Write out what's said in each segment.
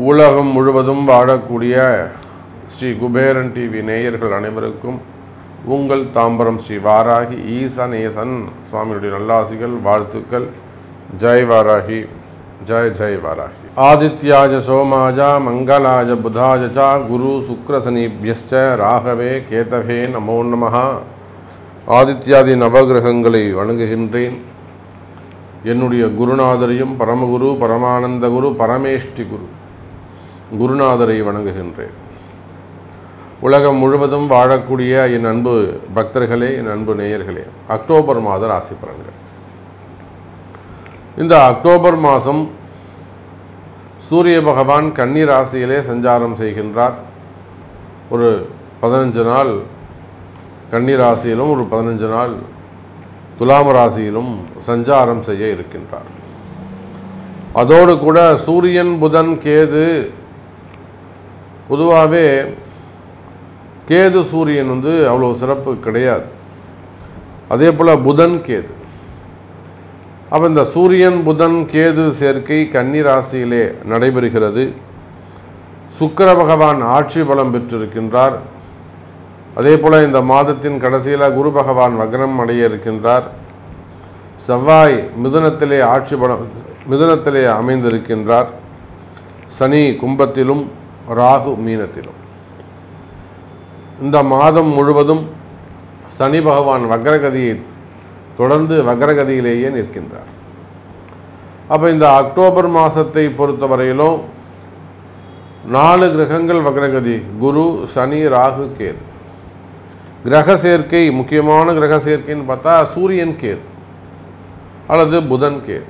உலகம் முழுவதும் வாழக்கூடிய ஸ்ரீ குபேரன் டிவி நேயர்கள் அனைவருக்கும் உங்கள் தாம்பரம் ஸ்ரீ வாராகி ஈசனேசன் சுவாமியுடைய நல்லாசிகள் வாழ்த்துக்கள் ஜெய் வாராகி ஜெய் ஜெய் வாராகி ஆதித்யாஜ சோமாஜ மங்களாஜ புதாஜ ச குரு சுக்ரசனிபியஸ்ச ராகவே கேதவே நமோ நமः ஆதித்யாதி நவகிரகங்களை வணங்குகின்றேன் என்னுடைய குருநாதரையும் பரமகுரு பரமானந்த குரு பரமேஷ்டி குரு குருநாதரை வணங்குகின்றேன் உலகம் முழுவதும் வாழக்கூடிய என் அன்பு பக்தர்களே என் அன்பு நேயர்களே அக்டோபர் மாத ராசி பலன்கள் இந்த அக்டோபர் மாதம் சூரிய பகவான் கன்னி ராசியிலே சஞ்சாரம் செய்கின்றார் ஒரு பதினஞ்சு நாள் கன்னி ராசியிலும் ஒரு பதினஞ்சு நாள் துலாம ராசியிலும் சஞ்சாரம் செய்ய இருக்கின்றார் அதோடு கூட சூரியன் புதன் கேது பொதுவாகவே கேது சூரியன் வந்து அவ்வளோ சிறப்பு கிடையாது அதே போல் புதன் கேது அப்போ இந்த சூரியன் புதன் கேது சேர்க்கை கன்னி ராசியிலே நடைபெறுகிறது சுக்கிர பகவான் ஆட்சி பலம் பெற்றிருக்கின்றார் அதே போல் இந்த மாதத்தின் கடைசியில் குரு பகவான் வக்ரம் அடைய இருக்கின்றார் செவ்வாய் மிதுனத்திலே ஆட்சி பலம் மிதுனத்திலே அமைந்திருக்கின்றார் சனி கும்பத்திலும் ராகு மீனத்திலும் இந்த மாதம் முழுவதும் சனி பகவான் வக்ரகதியை தொடர்ந்து வக்ரகதியிலேயே நிற்கின்றார் அப்போ இந்த அக்டோபர் மாதத்தை பொறுத்தவரையிலும் நாலு கிரகங்கள் வக்ரகதி குரு சனி ராகு கேது கிரக சேர்க்கை முக்கியமான கிரக சேர்க்கைன்னு பார்த்தா சூரியன் கேது அல்லது புதன் கேது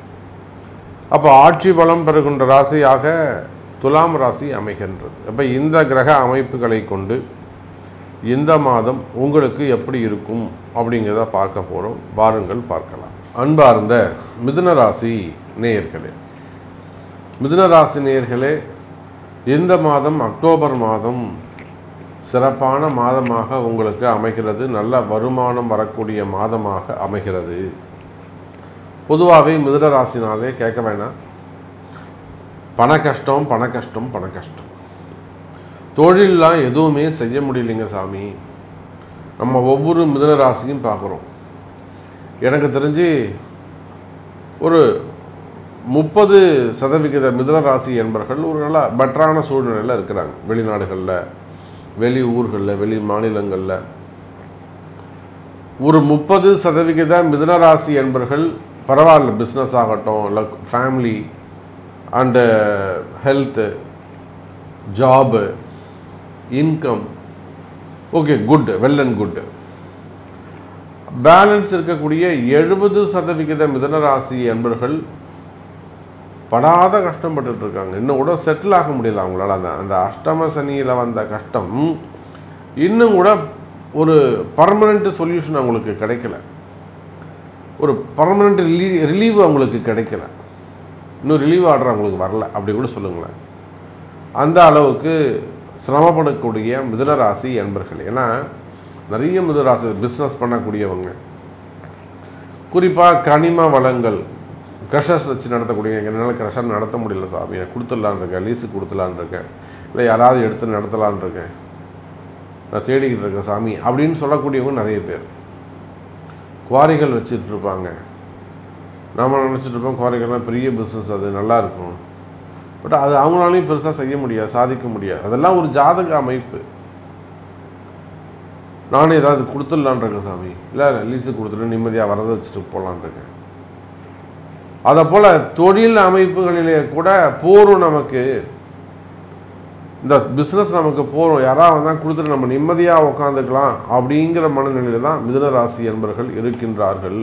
அப்போ ஆட்சி பலம் பெறுகின்ற ராசியாக துலாம் ராசி அமைகின்றது அப்போ இந்த கிரக அமைப்புகளை கொண்டு இந்த மாதம் உங்களுக்கு எப்படி இருக்கும் அப்படிங்கிறத பார்க்க போகிறோம் வாருங்கள் பார்க்கலாம் அன்பார்ந்த மிதுன ராசி நேயர்களே மிதுன ராசி நேயர்களே இந்த மாதம் அக்டோபர் மாதம் சிறப்பான மாதமாக உங்களுக்கு அமைகிறது நல்ல வருமானம் வரக்கூடிய மாதமாக அமைகிறது பொதுவாகவே மிதுன ராசினாலே கேட்க வேணாம் பண கஷ்டம் பண கஷ்டம் பண கஷ்டம் தொழிலெலாம் எதுவுமே செய்ய முடியலைங்க சாமி நம்ம ஒவ்வொரு மிதுன ராசியும் பார்க்குறோம் எனக்கு தெரிஞ்சு ஒரு முப்பது சதவிகித மிதுன ராசி என்பர்கள் ஒரு நல்ல பெட்டரான சூழ்நிலையில் இருக்கிறாங்க வெளிநாடுகளில் வெளி ஊர்களில் வெளி மாநிலங்களில் ஒரு முப்பது சதவிகித மிதுன ராசி என்பர்கள் பரவாயில்ல பிஸ்னஸ் ஆகட்டும் இல்லை family and health job income okay good well and good balance இருக்கக்கூடிய எழுபது சதவிகித மிதனராசி என்பர்கள் படாத கஷ்டப்பட்டுட்டு இருக்காங்க இன்னும் கூட செட்டில் ஆக முடியல அவங்களால அந்த அந்த அஷ்டம சனியில் வந்த கஷ்டம் இன்னும் கூட ஒரு பர்மனண்ட் சொல்யூஷன் அவங்களுக்கு கிடைக்கல ஒரு பர்மனண்ட் ரிலீ ரிலீவ் அவங்களுக்கு கிடைக்கல இன்னும் ரிலீவ் ஆர்டர் அவங்களுக்கு வரல அப்படி கூட சொல்லுங்களேன் அந்த அளவுக்கு சிரமப்படக்கூடிய மிதுனராசி என்பர்கள் ஏன்னா நிறைய மிதுனராசி பிஸ்னஸ் பண்ணக்கூடியவங்க குறிப்பாக கனிம வளங்கள் க்ரஷர்ஸ் வச்சு நடத்தக்கூடிய என்னால் க்ரஷர் நடத்த முடியல சாமி நான் கொடுத்துடலான் இருக்கேன் லீஸுக்கு கொடுத்துலான் இருக்கேன் இல்லை யாராவது எடுத்து நடத்தலான் இருக்கேன் நான் தேடிக்கிட்டு இருக்கேன் சாமி அப்படின்னு சொல்லக்கூடியவங்க நிறைய பேர் குவாரிகள் வச்சுட்டு இருப்பாங்க நாம் நினச்சிட்டு இருப்போம் குவாரிகள்லாம் பெரிய பிஸ்னஸ் அது நல்லா இருக்கும் பட் அது அவங்களாலையும் பெருசாக செய்ய முடியாது சாதிக்க முடியாது அதெல்லாம் ஒரு ஜாதக அமைப்பு நானே ஏதாவது கொடுத்துடலான் இருக்கேன் சாமி இல்லை லீஸு கொடுத்துட்டு நிம்மதியாக வரதை வச்சுட்டு போகலான் இருக்கேன் அதை போல் தொழில் அமைப்புகளிலே கூட போரும் நமக்கு இந்த பிஸ்னஸ் நமக்கு போகிறோம் யாராவது வந்தால் கொடுத்துட்டு நம்ம நிம்மதியாக உட்காந்துக்கலாம் அப்படிங்கிற மனநிலையில் தான் மிதுன ராசி என்பர்கள் இருக்கின்றார்கள்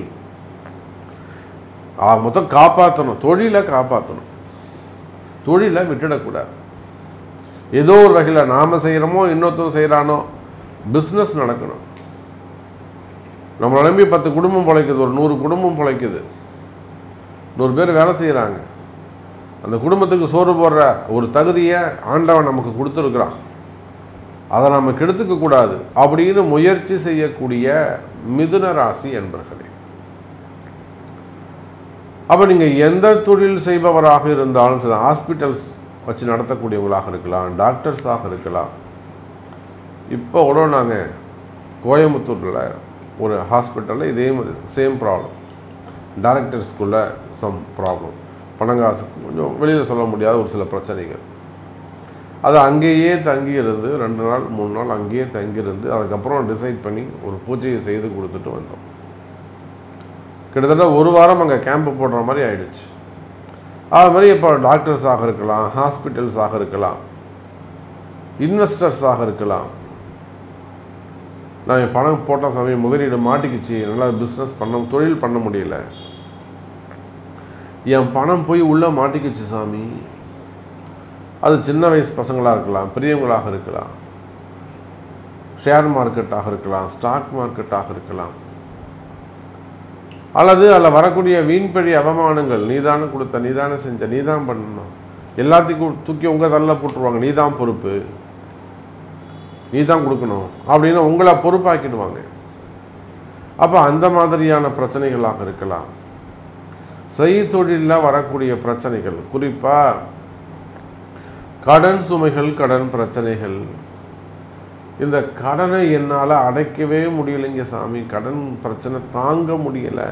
மொத்தம் காப்பாற்றணும் தொழிலை காப்பாற்றணும் தொழிலை விட்டுடக்கூடாது ஏதோ ஒரு வகையில் நாம் செய்கிறோமோ இன்னொருத்தரும் செய்கிறானோ பிஸ்னஸ் நடக்கணும் நம்மளை நம்பி பத்து குடும்பம் பிழைக்குது ஒரு நூறு குடும்பம் பிழைக்குது நூறு பேர் வேலை செய்கிறாங்க அந்த குடும்பத்துக்கு சோறு போடுற ஒரு தகுதியை ஆண்டவன் நமக்கு கொடுத்துருக்குறான் அதை நம்ம கெடுத்துக்க கூடாது அப்படின்னு முயற்சி செய்யக்கூடிய மிதுன ராசி என்பர்களே அப்போ நீங்கள் எந்த தொழில் செய்பவராக இருந்தாலும் சரி ஹாஸ்பிட்டல்ஸ் வச்சு நடத்தக்கூடியவங்களாக இருக்கலாம் டாக்டர்ஸாக இருக்கலாம் இப்போ கூட நாங்கள் கோயம்புத்தூரில் ஒரு ஹாஸ்பிட்டலில் இதே மாதிரி சேம் ப்ராப்ளம் டைரக்டர்ஸ்குள்ள சம் ப்ராப்ளம் பணங்காசு கொஞ்சம் வெளியில் சொல்ல முடியாத ஒரு சில பிரச்சனைகள் அது அங்கேயே தங்கியிருந்து ரெண்டு நாள் மூணு நாள் அங்கேயே தங்கியிருந்து அதுக்கப்புறம் டிசைட் பண்ணி ஒரு பூஜையை செய்து கொடுத்துட்டு வந்தோம் கிட்டத்தட்ட ஒரு வாரம் அங்கே கேம்ப் போடுற மாதிரி ஆயிடுச்சு அது மாதிரி இப்போ டாக்டர்ஸாக இருக்கலாம் ஹாஸ்பிட்டல்ஸாக இருக்கலாம் இன்வெஸ்டர்ஸாக இருக்கலாம் நான் என் பணம் போட்ட சமயம் முதலீடு மாட்டிக்கிச்சு நல்லா பிஸ்னஸ் பண்ண தொழில் பண்ண முடியல என் பணம் போய் உள்ளே மாட்டிக்கிச்சு சாமி அது சின்ன வயசு பசங்களாக இருக்கலாம் பெரியவங்களாக இருக்கலாம் ஷேர் மார்க்கெட்டாக இருக்கலாம் ஸ்டாக் மார்க்கெட்டாக இருக்கலாம் அல்லது அதில் வரக்கூடிய வீண்பழி அவமானங்கள் நீதானே கொடுத்த நீதானே செஞ்ச நீதான் பண்ணணும் எல்லாத்தையும் தூக்கி உங்கள் தள்ள போட்டுருவாங்க நீதான் பொறுப்பு நீ தான் கொடுக்கணும் அப்படின்னு உங்களை பொறுப்பாக்கிடுவாங்க அப்போ அந்த மாதிரியான பிரச்சனைகளாக இருக்கலாம் செய்தொழிலில் வரக்கூடிய பிரச்சனைகள் குறிப்பாக கடன் சுமைகள் கடன் பிரச்சனைகள் இந்த கடனை என்னால் அடைக்கவே முடியலைங்க சாமி கடன் பிரச்சனை தாங்க முடியலை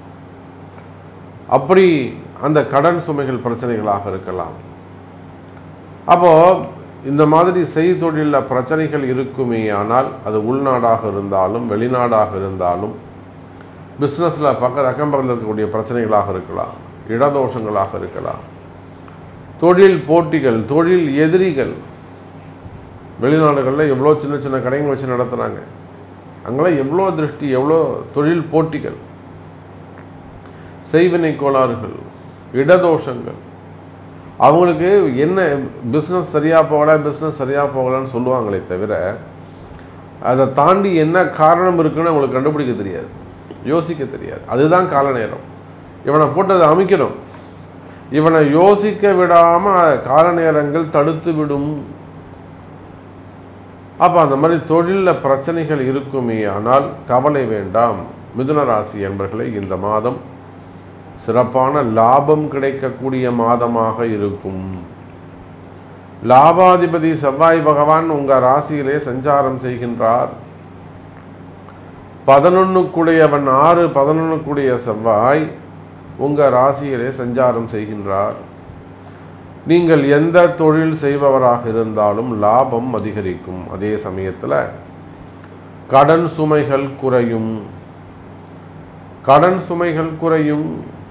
அப்படி அந்த கடன் சுமைகள் பிரச்சனைகளாக இருக்கலாம் அப்போது இந்த மாதிரி செய்தொழிலில் பிரச்சனைகள் இருக்குமே ஆனால் அது உள்நாடாக இருந்தாலும் வெளிநாடாக இருந்தாலும் பிஸ்னஸில் பக்க அக்கம்பக்கத்தில் இருக்கக்கூடிய பிரச்சனைகளாக இருக்கலாம் இடதோஷங்களாக இருக்கலாம் தொழில் போட்டிகள் தொழில் எதிரிகள் வெளிநாடுகளில் எவ்வளோ சின்ன சின்ன கடைங்க வச்சு நடத்துகிறாங்க அங்கெல்லாம் எவ்வளோ திருஷ்டி எவ்வளோ தொழில் போட்டிகள் செய்வினை கோளாறுகள் இடதோஷங்கள் அவங்களுக்கு என்ன பிஸ்னஸ் சரியாக போகல பிஸ்னஸ் சரியாக போகலன்னு சொல்லுவாங்களே தவிர அதை தாண்டி என்ன காரணம் இருக்குன்னு அவங்களுக்கு கண்டுபிடிக்க தெரியாது யோசிக்க தெரியாது அதுதான் கால நேரம் இவனை போட்டு அதை அமைக்கணும் இவனை யோசிக்க விடாமல் கால நேரங்கள் தடுத்து விடும் அப்போ அந்த மாதிரி தொழிலில் பிரச்சனைகள் இருக்குமே ஆனால் கவலை வேண்டாம் மிதுன ராசி என்பர்களை இந்த மாதம் சிறப்பான லாபம் கிடைக்கக்கூடிய மாதமாக இருக்கும் லாபாதிபதி செவ்வாய் பகவான் உங்க ராசியிலே சஞ்சாரம் செய்கின்றார் பதினொன்னுக்குடையவன் ஆறு பதினொன்னுக்குடைய செவ்வாய் உங்க ராசியிலே சஞ்சாரம் செய்கின்றார் நீங்கள் எந்த தொழில் செய்பவராக இருந்தாலும் லாபம் அதிகரிக்கும் அதே சமயத்தில் கடன் சுமைகள் குறையும் கடன் சுமைகள் குறையும்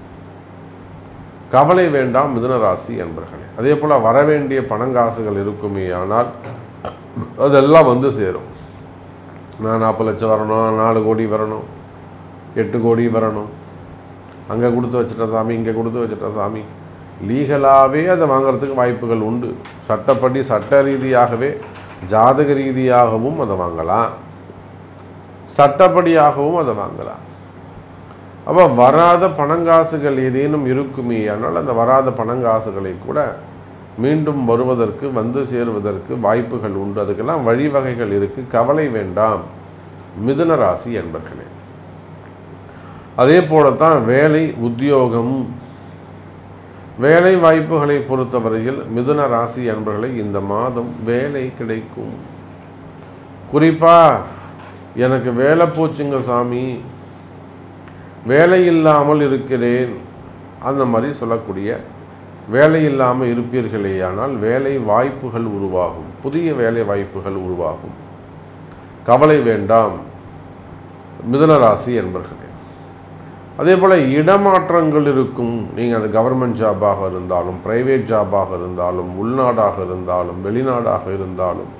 கவலை வேண்டாம் மிதுனராசி என்பர்களே அதே போல் வரவேண்டிய பணங்காசுகள் இருக்குமே ஆனால் அதெல்லாம் வந்து சேரும் நான் நாற்பது லட்சம் வரணும் நாலு கோடி வரணும் எட்டு கோடி வரணும் அங்கே கொடுத்து வச்சுட்ட சாமி இங்கே கொடுத்து வச்சுட்ட சாமி லீகலாகவே அதை வாங்குறதுக்கு வாய்ப்புகள் உண்டு சட்டப்படி சட்ட ரீதியாகவே ஜாதக ரீதியாகவும் அதை வாங்கலாம் சட்டப்படியாகவும் அதை வாங்கலாம் அப்போ வராத பணங்காசுகள் ஏதேனும் இருக்குமே ஆனால் அந்த வராத பணங்காசுகளை கூட மீண்டும் வருவதற்கு வந்து சேருவதற்கு வாய்ப்புகள் உண்டு அதுக்கெல்லாம் வழிவகைகள் இருக்கு கவலை வேண்டாம் மிதுன ராசி என்பர்களே அதே போலத்தான் வேலை உத்தியோகம் வேலை வாய்ப்புகளை பொறுத்தவரையில் மிதுன ராசி அன்பர்களை இந்த மாதம் வேலை கிடைக்கும் குறிப்பா எனக்கு வேலை போச்சுங்க சாமி வேலை இல்லாமல் இருக்கிறேன் அந்த மாதிரி சொல்லக்கூடிய வேலை இல்லாமல் இருப்பீர்களேயானால் வேலை வாய்ப்புகள் உருவாகும் புதிய வேலை வாய்ப்புகள் உருவாகும் கவலை வேண்டாம் மிதுனராசி என்பர்களே அதே போல் இடமாற்றங்கள் இருக்கும் நீங்கள் அது கவர்மெண்ட் ஜாபாக இருந்தாலும் பிரைவேட் ஜாபாக இருந்தாலும் உள்நாடாக இருந்தாலும் வெளிநாடாக இருந்தாலும்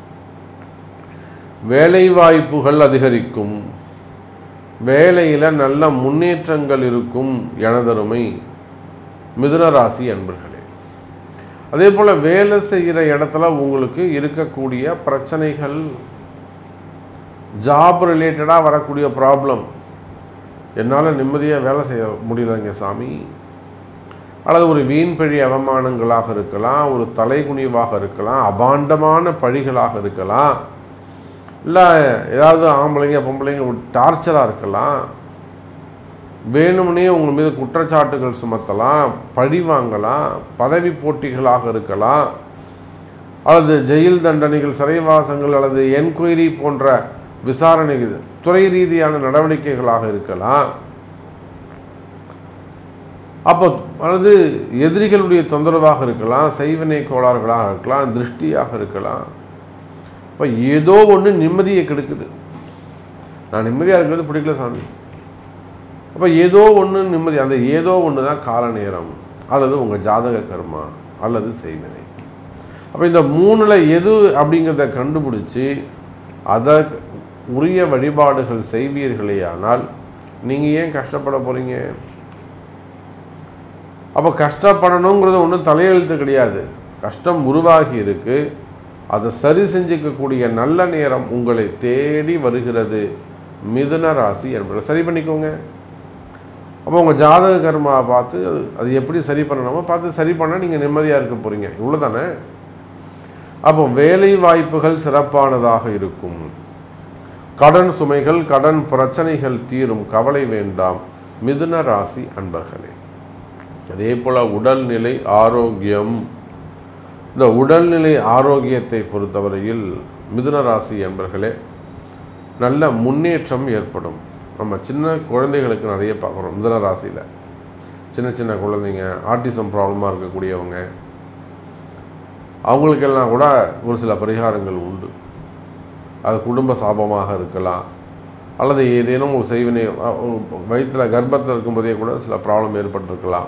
வேலை வாய்ப்புகள் அதிகரிக்கும் வேலையில் நல்ல முன்னேற்றங்கள் இருக்கும் எனதருமை மிதுனராசி அன்பர்களே அதே போல் வேலை செய்கிற இடத்துல உங்களுக்கு இருக்கக்கூடிய பிரச்சனைகள் ஜாப் ரிலேட்டடாக வரக்கூடிய ப்ராப்ளம் என்னால் நிம்மதியாக வேலை செய்ய முடியலைங்க சாமி அல்லது ஒரு வீண் பழி அவமானங்களாக இருக்கலாம் ஒரு தலைகுனிவாக இருக்கலாம் அபாண்டமான பழிகளாக இருக்கலாம் இல்லை ஏதாவது ஆம்பளைங்க பொம்பளைங்க ஒரு டார்ச்சராக இருக்கலாம் வேணும்னே உங்கள் மீது குற்றச்சாட்டுகள் சுமத்தலாம் பழி வாங்கலாம் பதவி போட்டிகளாக இருக்கலாம் அல்லது ஜெயில் தண்டனைகள் சிறைவாசங்கள் அல்லது என்கொயரி போன்ற விசாரணைகள் துறை ரீதியான நடவடிக்கைகளாக இருக்கலாம் அப்போ அல்லது எதிரிகளுடைய தொந்தரவாக இருக்கலாம் செய்வினை கோளாறுகளாக இருக்கலாம் திருஷ்டியாக இருக்கலாம் இப்போ ஏதோ ஒன்று நிம்மதியை கெடுக்குது நான் நிம்மதியாக இருக்கிறது பிடிக்கல சாமி அப்போ ஏதோ ஒன்று நிம்மதி அந்த ஏதோ ஒன்று தான் கால நேரம் அல்லது உங்கள் ஜாதக கர்மா அல்லது செய்வினை அப்போ இந்த மூணில் எது அப்படிங்கிறத கண்டுபிடிச்சி அதை உரிய வழிபாடுகள் செய்வீர்களேயானால் நீங்கள் ஏன் கஷ்டப்பட போகிறீங்க அப்போ கஷ்டப்படணுங்கிறது ஒன்றும் தலையெழுத்து கிடையாது கஷ்டம் உருவாகி இருக்கு அதை சரி செஞ்சுக்கக்கூடிய நல்ல நேரம் உங்களை தேடி வருகிறது மிதுன ராசி என்பதை சரி பண்ணிக்கோங்க அப்போ உங்கள் ஜாதக கர்மாவை பார்த்து அது அது எப்படி சரி பண்ணணுமோ பார்த்து சரி பண்ணால் நீங்கள் நிம்மதியாக இருக்க போகிறீங்க இவ்வளோ தானே அப்போ வேலை வாய்ப்புகள் சிறப்பானதாக இருக்கும் கடன் சுமைகள் கடன் பிரச்சனைகள் தீரும் கவலை வேண்டாம் மிதுன ராசி அன்பர்களே அதே போல் உடல்நிலை ஆரோக்கியம் இந்த உடல்நிலை ஆரோக்கியத்தை பொறுத்தவரையில் மிதுன ராசி என்பர்களே நல்ல முன்னேற்றம் ஏற்படும் நம்ம சின்ன குழந்தைகளுக்கு நிறைய பார்க்குறோம் மிதுன ராசியில் சின்ன சின்ன குழந்தைங்க ஆட்டிசம் ப்ராப்ளமாக இருக்கக்கூடியவங்க அவங்களுக்கெல்லாம் கூட ஒரு சில பரிகாரங்கள் உண்டு அது குடும்ப சாபமாக இருக்கலாம் அல்லது ஏதேனும் ஒரு செய்வினை வயிற்றில் கர்ப்பத்தில் இருக்கும்போதே கூட சில ப்ராப்ளம் ஏற்பட்டிருக்கலாம்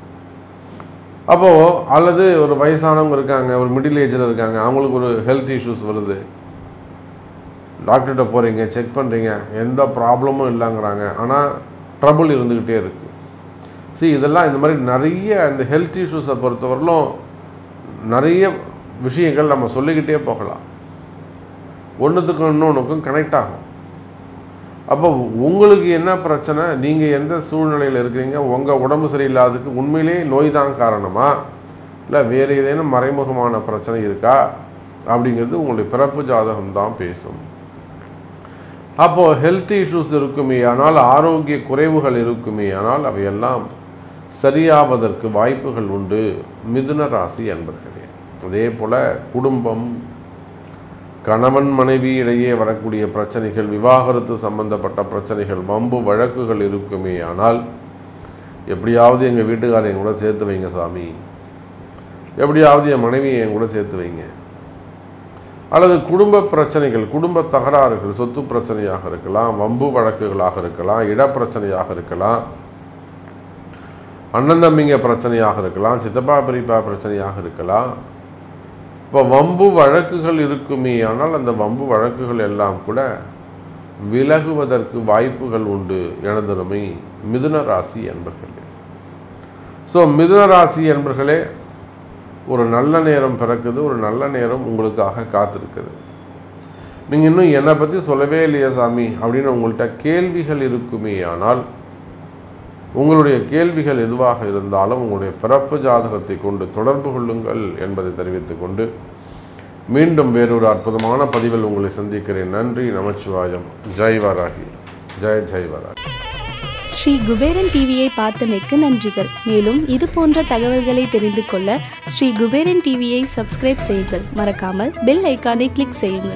அப்போது அல்லது ஒரு வயசானவங்க இருக்காங்க ஒரு மிடில் ஏஜில் இருக்காங்க அவங்களுக்கு ஒரு ஹெல்த் இஷ்யூஸ் வருது டாக்டர்கிட்ட போகிறீங்க செக் பண்ணுறீங்க எந்த ப்ராப்ளமும் இல்லைங்கிறாங்க ஆனால் ட்ரபுள் இருந்துக்கிட்டே இருக்குது see இதெல்லாம் இந்த மாதிரி நிறைய இந்த ஹெல்த் இஷ்யூஸை பொறுத்தவரையிலும் நிறைய விஷயங்கள் நம்ம சொல்லிக்கிட்டே போகலாம் ஒன்றுத்துக்கும் இன்னொன்றுக்கும் கனெக்ட் ஆகும் அப்போ உங்களுக்கு என்ன பிரச்சனை நீங்கள் எந்த சூழ்நிலையில் இருக்கிறீங்க உங்கள் உடம்பு சரியில்லாததுக்கு உண்மையிலேயே நோய் தான் காரணமா இல்லை வேறு ஏதேனும் மறைமுகமான பிரச்சனை இருக்கா அப்படிங்கிறது உங்களுடைய பிறப்பு ஜாதகம் தான் பேசும் அப்போது ஹெல்த் இஷ்யூஸ் இருக்குமே ஆனால் ஆரோக்கிய குறைவுகள் இருக்குமே ஆனால் அவையெல்லாம் சரியாவதற்கு வாய்ப்புகள் உண்டு மிதுன ராசி அன்பர்களே அதே போல் குடும்பம் கணவன் மனைவி இடையே வரக்கூடிய பிரச்சனைகள் விவாகரத்து சம்பந்தப்பட்ட பிரச்சனைகள் வம்பு வழக்குகள் இருக்குமே ஆனால் எப்படியாவது எங்கள் வீட்டுக்காரர் என் கூட சேர்த்து வைங்க சாமி எப்படியாவது என் மனைவியை என் கூட சேர்த்து வைங்க அல்லது குடும்ப பிரச்சனைகள் குடும்ப தகராறுகள் சொத்து பிரச்சனையாக இருக்கலாம் வம்பு வழக்குகளாக இருக்கலாம் இடப்பிரச்சனையாக இருக்கலாம் அண்ணன் தம்பிங்க பிரச்சனையாக இருக்கலாம் சித்தப்பா பெரியப்பா பிரச்சனையாக இருக்கலாம் இப்போ வம்பு வழக்குகள் இருக்குமே ஆனால் அந்த வம்பு வழக்குகள் எல்லாம் கூட விலகுவதற்கு வாய்ப்புகள் உண்டு எனதருமை மிதுன ராசி என்பர்களே ஸோ மிதுன ராசி என்பர்களே ஒரு நல்ல நேரம் பிறக்குது ஒரு நல்ல நேரம் உங்களுக்காக காத்திருக்குது நீங்கள் இன்னும் என்னை பற்றி சொல்லவே இல்லையா சாமி அப்படின்னு உங்கள்கிட்ட கேள்விகள் இருக்குமே ஆனால் உங்களுடைய கேள்விகள் எதுவாக இருந்தாலும் உங்களுடைய பிறப்பு ஜாதகத்தை கொண்டு தொடர்பு கொள்ளுங்கள் என்பதை தெரிவித்துக் கொண்டு மீண்டும் வேறொரு அற்புதமான பதிவில் உங்களை சந்திக்கிறேன் நன்றி நமச்சிவாயம் ஜெய் வராகி ஜெய் ஜெய் வராகி ஸ்ரீ குபேரன் டிவியை பார்த்தமைக்கு நன்றிகள் மேலும் இது போன்ற தகவல்களை தெரிந்து கொள்ள ஸ்ரீ குபேரன் டிவியை சப்ஸ்கிரைப் செய்யுங்கள் மறக்காமல் பெல் ஐக்கானை கிளிக் செய்யுங்கள்